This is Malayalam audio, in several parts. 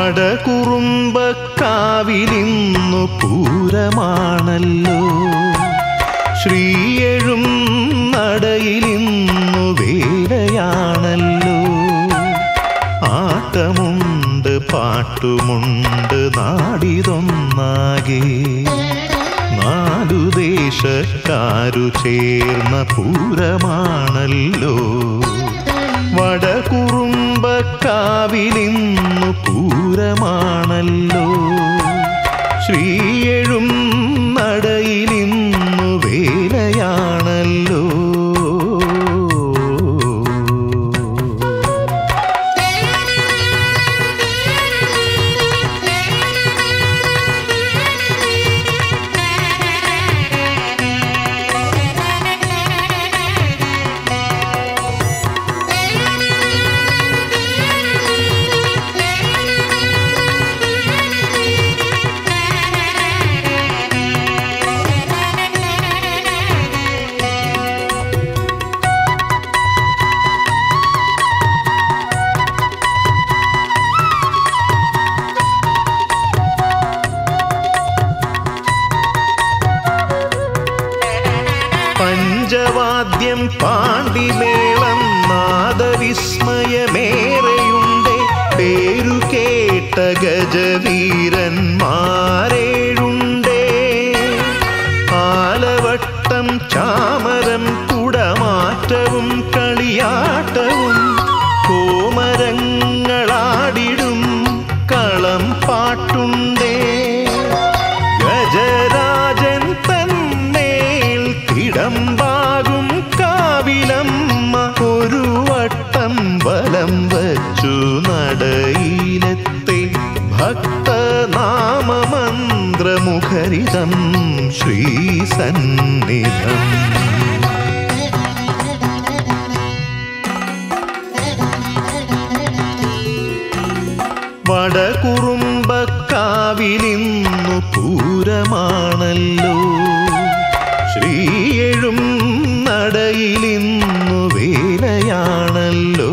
വടകുറുമ്പക്കാവിലിന്നു പൂരമാണല്ലോ ശ്രീയഴും നടയിലിന്നു വേലയാണല്ലോ ആട്ടമുണ്ട് പാട്ടുമുണ്ട് നാടിതൊന്നാകെ നാലു ദേശക്കാരു ചേർന്ന പൂരമാണല്ലോ വടകുറുമ്പക്കാവിലിന്നു പൂരമാണല്ലോ ശ്രീയഴും നടയിലിന്നു വേലയാണല്ലോ പഞ്ചവാദ്യം പാണ്ടിമേളം നാദവിസ്മയമേറെയുണ്ട് പേരു കേട്ട ഗജവീരന്മാരേഴുണ്ടേ ആലവട്ടം ചാമരം കുടമാറ്റവും കളിയാട്ടവും കോമരങ്ങളാടിടും കളം പാട്ടുണ്ടേ ഗജരാജൻ തന്നേൽ തിടമ്പാകും കാവിലമ്മ ഒരു വട്ടം വലം വച്ചു നടയിലെത്തി ഭക്തനാമമന്ത്രമുഖരിതം ശ്രീസന്നിധം വടകുറുമ്പക്കാവിലിന്നു പൂരമാണല്ലോ ശ്രീയഴും നടയിലിന്നു വേലയാണല്ലോ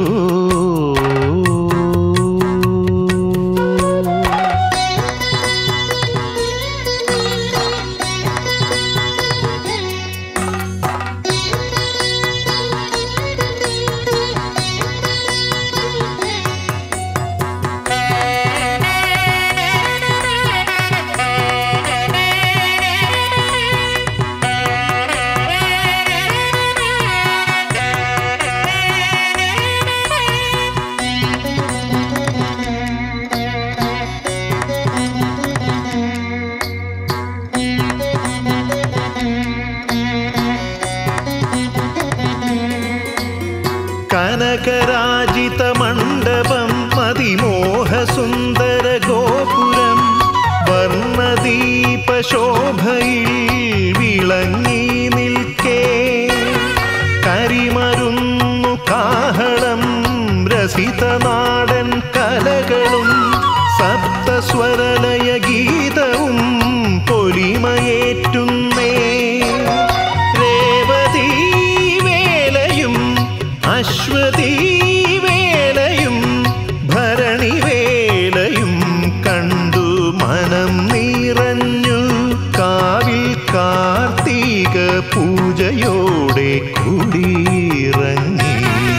കനകരാജിത മണ്ഡപം മതിമോഹസുന്ദര ഗോപുരം വർണ്ണദീപശോഭയിൽ വിളങ്ങി നിൽക്കേ കരിമരുന്നു കാഹളം രസിതനാടൻ കലകളും സപ്തസ്വരലയ ഗീതവും പൊലിമയേറ്റുന്നേ രേവതീ വേലയും അശ്വതീ വേലയും ഭരണി വേലയും കണ്ടു മനം നിറഞ്ഞു കാവിൽ കാർത്തിക പൂജയോടെ കുടിയിറങ്ങി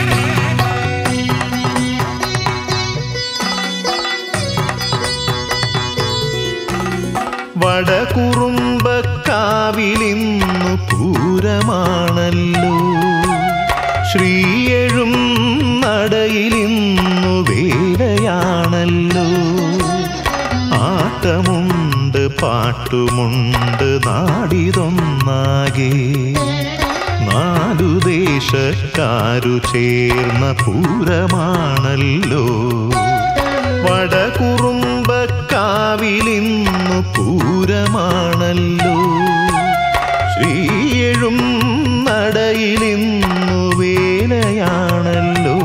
വടകുറുമ്പക്കാവിലിന്നു പൂരമാണല്ലോ ശ്രീയഴും നടയിലിന്നു വേലയാണല്ലോ ആട്ടമുണ്ട് പാട്ടുമുണ്ട് നാടിതൊന്നാകെ നാലു ദേശക്കാരു ചേർന്ന പൂരമാണല്ലോ വടകുറുമ്പക്കാവിലിന്നു പൂരമാണല്ലോ ശ്രീയഴും നടയിലിന്നു വേലയാണല്ലോ